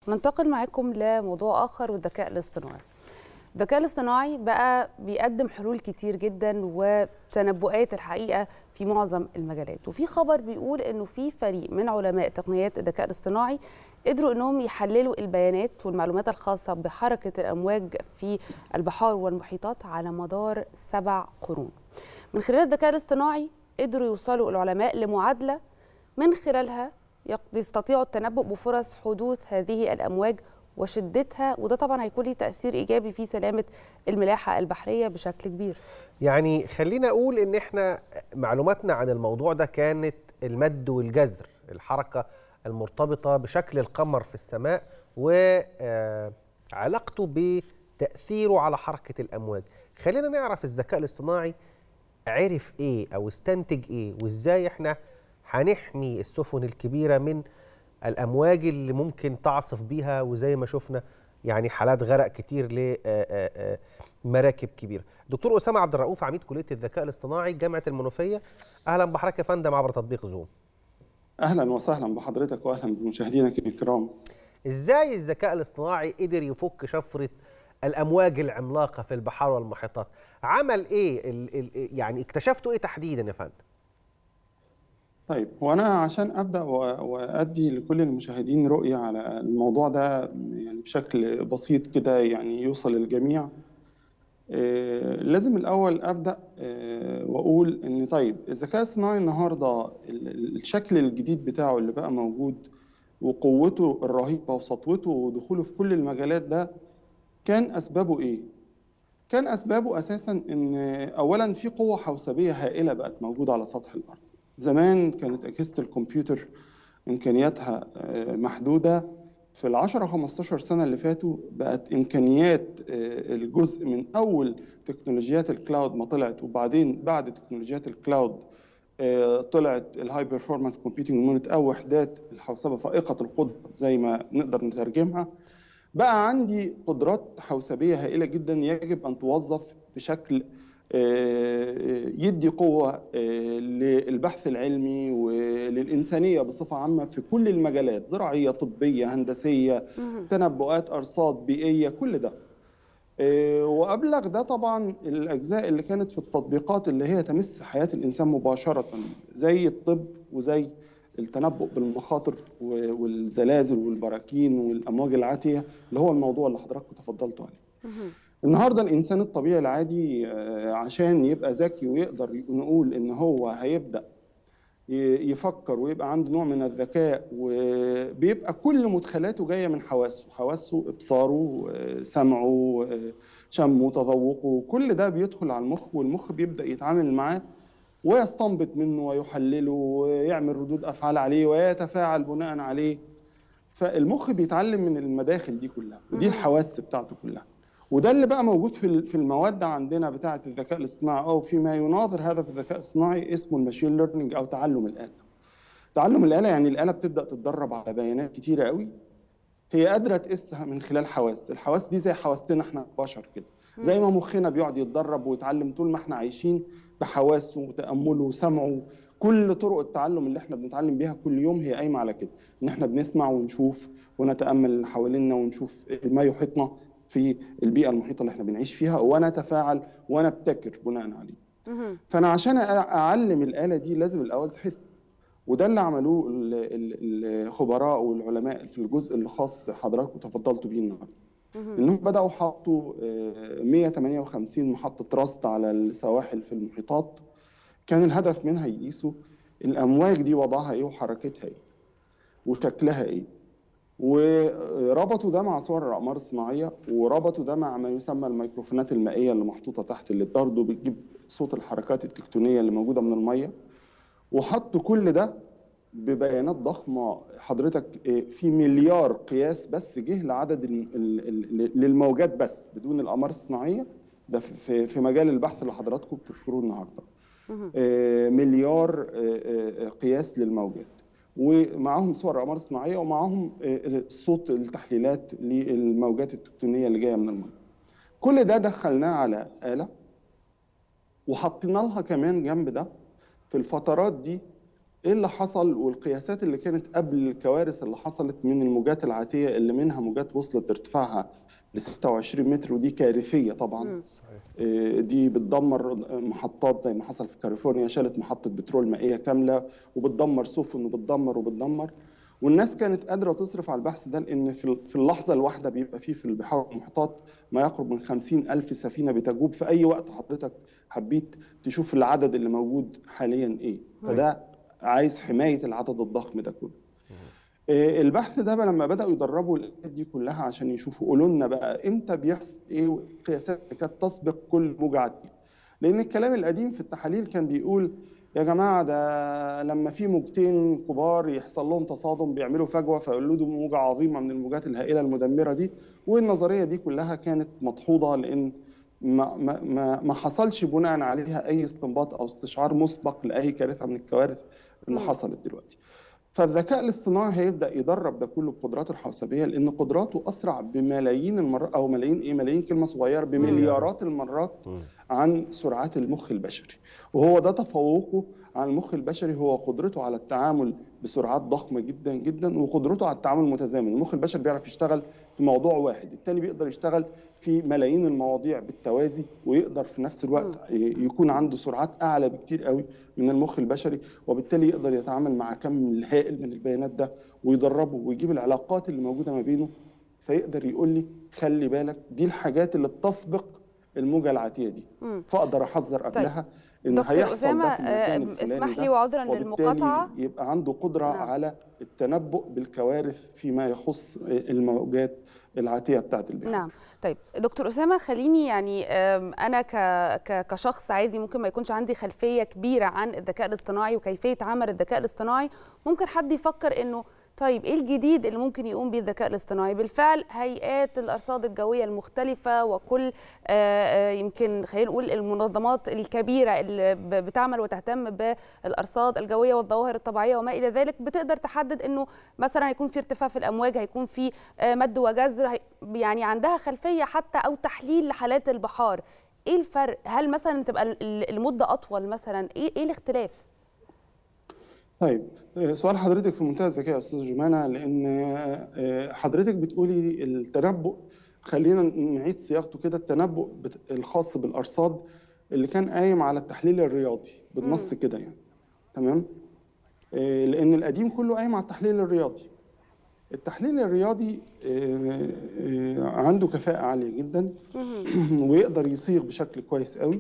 ننتقل معاكم لموضوع آخر والذكاء الاصطناعي الذكاء الاصطناعي بقى بيقدم حلول كتير جدا وتنبؤات الحقيقه في معظم المجالات وفي خبر بيقول انه في فريق من علماء تقنيات الذكاء الاصطناعي قدروا انهم يحللوا البيانات والمعلومات الخاصه بحركه الامواج في البحار والمحيطات على مدار سبع قرون من خلال الذكاء الاصطناعي قدروا يوصلوا العلماء لمعادله من خلالها يستطيعوا التنبؤ بفرص حدوث هذه الامواج وشدتها وده طبعا هيكون ليه تاثير ايجابي في سلامه الملاحه البحريه بشكل كبير يعني خلينا اقول ان احنا معلوماتنا عن الموضوع ده كانت المد والجزر الحركه المرتبطه بشكل القمر في السماء وعلاقته بتاثيره على حركه الامواج خلينا نعرف الذكاء الاصطناعي عرف ايه او استنتج ايه وازاي احنا هنحمي السفن الكبيره من الامواج اللي ممكن تعصف بيها وزي ما شفنا يعني حالات غرق كتير لمراكب كبيره. دكتور اسامه عبد الرؤوف عميد كليه الذكاء الاصطناعي جامعه المنوفيه اهلا بحضرتك يا فندم عبر تطبيق زوم. اهلا وسهلا بحضرتك واهلا بمشاهدينك الكرام. ازاي الذكاء الاصطناعي قدر يفك شفره الامواج العملاقه في البحار والمحيطات؟ عمل ايه؟ ال ال يعني اكتشفتوا ايه تحديدا يا فندم؟ طيب هو انا عشان ابدا وادي لكل المشاهدين رؤيه على الموضوع ده يعني بشكل بسيط كده يعني يوصل للجميع آه لازم الاول ابدا آه واقول ان طيب الذكاء الصناعي النهارده الشكل الجديد بتاعه اللي بقى موجود وقوته الرهيبه وسطوته ودخوله في كل المجالات ده كان اسبابه ايه؟ كان اسبابه اساسا ان اولا في قوه حوسبيه هائله بقت موجوده على سطح الارض. زمان كانت أجهزة الكمبيوتر إمكانياتها محدودة في العشرة 15 سنة اللي فاتوا بقت إمكانيات الجزء من أول تكنولوجيات الكلاود ما طلعت وبعدين بعد تكنولوجيات الكلاود طلعت الهاي بيرفورمانس كومبيوتنج يونت أو وحدات الحوسبة فائقة القدرة زي ما نقدر نترجمها بقى عندي قدرات حوسبية هائلة جدا يجب أن توظف بشكل يدي قوة للبحث العلمي وللإنسانية بصفة عامة في كل المجالات زراعية طبية هندسية تنبؤات أرصاد بيئية كل ده وأبلغ ده طبعا الأجزاء اللي كانت في التطبيقات اللي هي تمس حياة الإنسان مباشرة زي الطب وزي التنبؤ بالمخاطر والزلازل والبراكين والأمواج العاتية اللي هو الموضوع اللي حضراتكم تفضلتوا عليه النهارده الانسان الطبيعي العادي عشان يبقى ذكي ويقدر نقول ان هو هيبدا يفكر ويبقى عنده نوع من الذكاء وبيبقى كل مدخلاته جايه من حواسه حواسه ابصاره سمعه شمه تذوقه كل ده بيدخل على المخ والمخ بيبدا يتعامل معاه ويستنبط منه ويحلله ويعمل ردود افعال عليه ويتفاعل بناء عليه فالمخ بيتعلم من المداخل دي كلها ودي الحواس بتاعته كلها وده اللي بقى موجود في في المواد عندنا بتاعه الذكاء الاصطناعي او فيما يناظر هذا في الذكاء الصناعي اسمه الماشين ليرنينج او تعلم الاله. تعلم الاله يعني الاله بتبدا تتدرب على بيانات كتيره قوي هي قادره تقيسها من خلال حواس، الحواس دي زي حواسنا احنا بشر كده. زي ما مخنا بيقعد يتدرب ويتعلم طول ما احنا عايشين بحواسه وتامله وسمعه كل طرق التعلم اللي احنا بنتعلم بيها كل يوم هي قايمه على كده ان احنا بنسمع ونشوف ونتامل اللي حوالينا ونشوف ما يحيطنا في البيئه المحيطه اللي احنا بنعيش فيها ونتفاعل ونبتكر بناء عليه. فانا عشان اعلم الاله دي لازم الاول تحس وده اللي عملوه الخبراء والعلماء في الجزء اللي خاص حضراتكم تفضلتوا بيه النهارده. انهم بداوا حطوا 158 محطه رصد على السواحل في المحيطات كان الهدف منها يقيسوا الامواج دي وضعها ايه وحركتها ايه وشكلها ايه وربطوا ده مع صور الاقمار الصناعيه وربطوا ده مع ما يسمى الميكروفونات المائيه اللي محطوطه تحت اللي برضه بتجيب صوت الحركات التكتونيه اللي موجوده من الميه وحطوا كل ده ببيانات ضخمه حضرتك في مليار قياس بس جه لعدد للموجات بس بدون الاقمار الصناعيه ده في في مجال البحث اللي حضراتكم بتذكروه النهارده مليار قياس للموجات ومعاهم صور اقمار صناعيه ومعاهم صوت التحليلات للموجات التكتونيه اللي جايه من الميه. كل ده دخلناه على اله وحطينا لها كمان جنب ده في الفترات دي ايه اللي حصل والقياسات اللي كانت قبل الكوارث اللي حصلت من الموجات العاتيه اللي منها موجات وصلت ارتفاعها ل 26 متر ودي كارثيه طبعا مم. إيه، دي بتدمر محطات زي ما حصل في كاليفورنيا شالت محطه بترول مائيه كامله وبتدمر سفن وبتدمر وبتدمر والناس كانت قادره تصرف على البحث ده لان في في اللحظه الواحده بيبقى فيه في البحار والمحيطات ما يقرب من 50 الف سفينه بتجوب في اي وقت حضرتك حبيت تشوف العدد اللي موجود حاليا ايه فده عايز حمايه العدد الضخم ده كله إيه، البحث ده بقى لما بداوا يدربوا الآلات دي كلها عشان يشوفوا قولوا لنا بقى امتى بيحصل ايه القياسات اللي كانت تسبق كل موجه عاتيه لان الكلام القديم في التحاليل كان بيقول يا جماعه ده لما في موجتين كبار يحصل لهم تصادم بيعملوا فجوه فيولدوا موجه عظيمه من الموجات الهائله المدمره دي والنظريه دي كلها كانت مدحوضه لان ما ما ما ما حصلش بناء عليها اي استنباط او استشعار مسبق لاي كارثه من الكوارث اللي مم. حصلت دلوقتي. فالذكاء الاصطناعي هيبدا يدرب ده كله بقدراته الحوسبيه لان قدراته اسرع بملايين المرات او ملايين ايه ملايين كلمه صغيره بمليارات المرات مم. عن سرعات المخ البشري وهو ده تفوقه عن المخ البشري هو قدرته على التعامل بسرعات ضخمه جدا جدا وقدرته على التعامل المتزامن المخ البشري بيعرف يشتغل في موضوع واحد التاني بيقدر يشتغل في ملايين المواضيع بالتوازي ويقدر في نفس الوقت ي- يكون عنده سرعات اعلى بكتير قوي من المخ البشري وبالتالي يقدر يتعامل مع كم الهائل من البيانات ده ويدربه ويجيب العلاقات اللي موجوده ما بينه فيقدر يقول لي خلي بالك دي الحاجات اللي بتسبق الموجه العاتيه دي مم. فاقدر احذر قبلها ان دكتور هيحصل أسامة ده في المكان آه، الفلاني اسمح ده، لي وعذرا وبالتالي للمقاطعة يبقى عنده قدره نعم. على التنبؤ بالكوارث فيما يخص الموجات العاتيه بتاعت البحار نعم طيب دكتور أسامة خليني يعني آم، أنا ك... ك... كشخص عادي ممكن ما يكونش عندي خلفية كبيرة عن الذكاء الاصطناعي وكيفية عمل الذكاء الاصطناعي ممكن حد يفكر إنه طيب ايه الجديد اللي ممكن يقوم بيه الذكاء الاصطناعي بالفعل هيئات الارصاد الجويه المختلفه وكل آه، آه، يمكن خلينا نقول المنظمات الكبيره اللي ب- بتعمل وتهتم بالارصاد الجويه والظواهر الطبيعيه وما الى ذلك بتقدر تحدد انه مثلا هيكون في ارتفاع في الامواج هيكون في آه، مد وجزر هي- يعني عندها خلفيه حتى او تحليل لحالات البحار ايه الفرق هل مثلا تبقى ال- ال- المده اطول مثلا ايه ايه الاختلاف طيب آه، سؤال حضرتك في منتهى الذكاء يا استاذ جمانه لان آه، حضرتك بتقولي التنبؤ خلينا نعيد صياغته كده التنبؤ بت- الخاص بالارصاد اللي كان قايم على التحليل الرياضي بالنص كده يعني تمام آه، لان القديم كله قايم على التحليل الرياضي التحليل الرياضي آه، آه، عنده كفاءة عالية جدا ويقدر يصيغ بشكل كويس قوي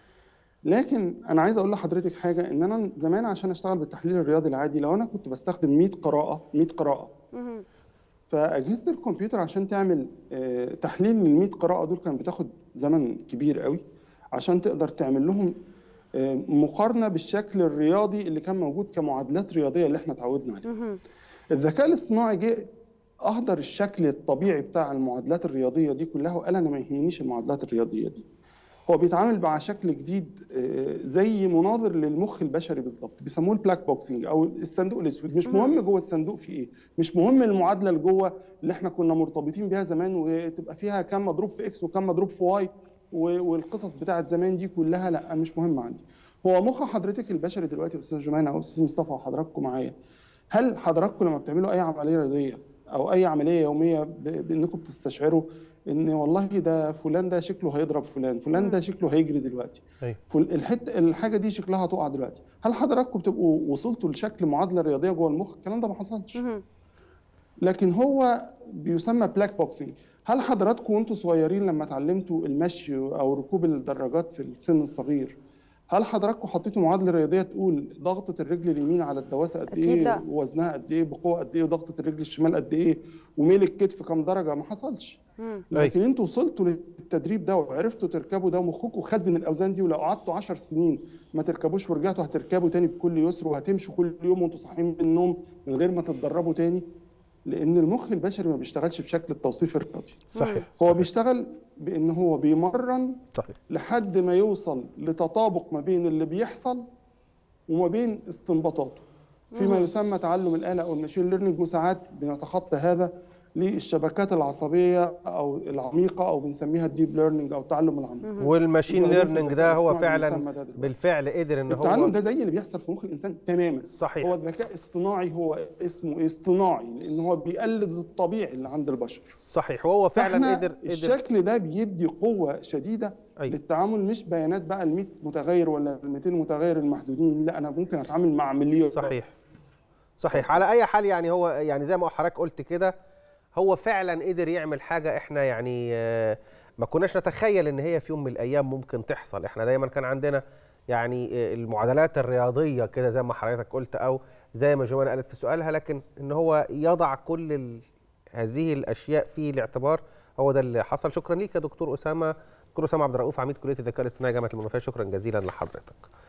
لكن انا عايز اقول لحضرتك حاجه ان انا زمان عشان اشتغل بالتحليل الرياضي العادي لو انا كنت بستخدم 100 قراءه 100 قراءه مهم. فاجهزه الكمبيوتر عشان تعمل آه، تحليل لل 100 قراءه دول كان بتاخد زمن كبير قوي عشان تقدر تعمل لهم آه، مقارنه بالشكل الرياضي اللي كان موجود كمعادلات رياضيه اللي احنا اتعودنا عليها مهم. الذكاء الاصطناعي جه اهدر الشكل الطبيعي بتاع المعادلات الرياضيه دي كلها وقال انا ما يهمنيش المعادلات الرياضيه دي هو بيتعامل مع شكل جديد آه، زي مناظر للمخ البشري بالظبط بيسموه البلاك بوكسنج او الصندوق الاسود مش مهم جوه الصندوق في ايه مش مهم المعادله اللي جوه اللي احنا كنا مرتبطين بيها زمان وتبقى فيها كم مضروب في اكس وكم مضروب في واي و- والقصص بتاعت زمان دي كلها لا مش مهم عندي هو مخ حضرتك البشري دلوقتي يا استاذ جمانه او استاذ مصطفى وحضراتكم معايا هل حضراتكم لما بتعملوا اي عمليه رياضيه او اي عمليه يوميه ب- بانكم بتستشعروا ان والله ده فلان ده شكله هيضرب فلان فلان ده شكله هيجري دلوقتي أيوة. فل- الحته الحاجه دي شكلها هتقع دلوقتي هل حضراتكم بتبقوا وصلتوا لشكل معادله رياضيه جوه المخ الكلام ده ما حصلش مهم. لكن هو بيسمى بلاك بوكسنج هل حضراتكم وانتوا صغيرين لما اتعلمتوا المشي او ركوب الدراجات في السن الصغير هل حضراتكم حطيتوا معادله رياضيه تقول ضغطه الرجل اليمين على الدواسه قد أكيد ايه لا. ووزنها قد ايه بقوه قد ايه وضغطه الرجل الشمال قد ايه وميل الكتف كام درجه ما حصلش مم. لكن انتوا وصلتوا للتدريب ده وعرفتوا تركبوا ده ومخكم خزن الاوزان دي ولو قعدتوا 10 سنين ما تركبوش ورجعتوا هتركبوا تاني بكل يسر وهتمشوا كل يوم وانتوا صاحيين من النوم من غير ما تتدربوا تاني لان المخ البشري ما بيشتغلش بشكل التوصيف الرياضي صحيح هو بيشتغل بان هو بيمرن صحيح لحد ما يوصل لتطابق ما بين اللي بيحصل وما بين استنباطاته فيما يسمى تعلم الآلة أو الماشين ليرنينج وساعات بنتخطى هذا للشبكات العصبيه او العميقه او بنسميها الديب ليرنينج او التعلم العميق والماشين وده موجود في ليرنينج الذكاء ده هو الاصطناعي فعلا المسمى ده دلوقتي. بالفعل قدر ان التعلم هو ده زي اللي بيحصل في مخ الانسان تماما صحيح. هو الذكاء الاصطناعي هو اسمه اصطناعي لان هو بيقلد الطبيعي اللي عند البشر صحيح وهو فعلا فإحنا قدر قدر الشكل ده بيدي قوه شديده أيوة. للتعامل مش بيانات بقى ال 100 متغير ولا ال 200 متغير المحدودين لا انا ممكن اتعامل مع مليون صحيح صحيح على اي حال يعني هو يعني زي ما حضرتك قلت كده هو فعلا قدر يعمل حاجه احنا يعني آه، ما كناش نتخيل ان هي في يوم من الايام ممكن تحصل احنا دايما كان عندنا يعني آه، المعادلات الرياضيه كده زي ما حضرتك قلت او زي ما جوانا قالت في سؤالها لكن ان هو يضع كل ال... هذه الاشياء في الاعتبار هو ده اللي حصل شكرا ليك يا دكتور اسامه دكتور اسامه عبد الرؤوف عميد كليه الذكاء الاصطناعي جامعه المنوفيه شكرا جزيلا لحضرتك